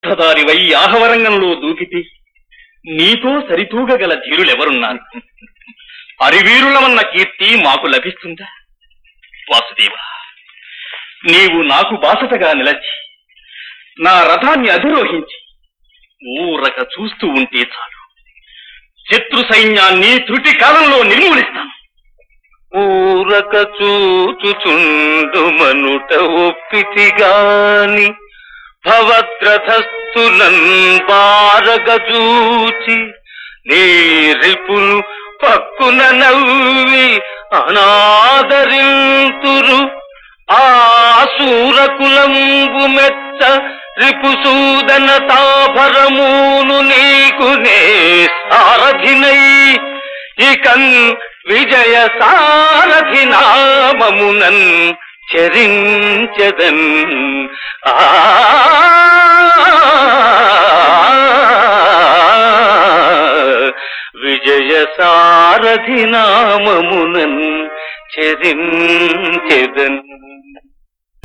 దారివై ఆహవరంగంలో దూకితే నీతో సరితూగగల ధీరులెవరున్నారు అరివీరులమన్న కీర్తి మాకు లభిస్తుందా వాసుదేవ నీవు నాకు బాసటగా నిలచి నా రథాన్ని అధిరోహించి ఊరక చూస్తూ ఉంటే చాలు శత్రు సైన్యాన్ని త్రుటి కాలంలో నిర్మూలిస్తాను ఊరక చూచుచుండు మనుట ఒప్పితిగాని భవద్రథస్థులన్ బారగజూచి నీరిపులు పక్కున నవ్వి అనాదరింతురు ఆ శూరకులంబు మెచ్చ రిపుసూదన తాభరమూను నీకు నే సారథినై ఇకన్ విజయ సారథి నామమునన్ చరించదన్ ఆ విజయ సారథి నామమునన్ చరించెదన్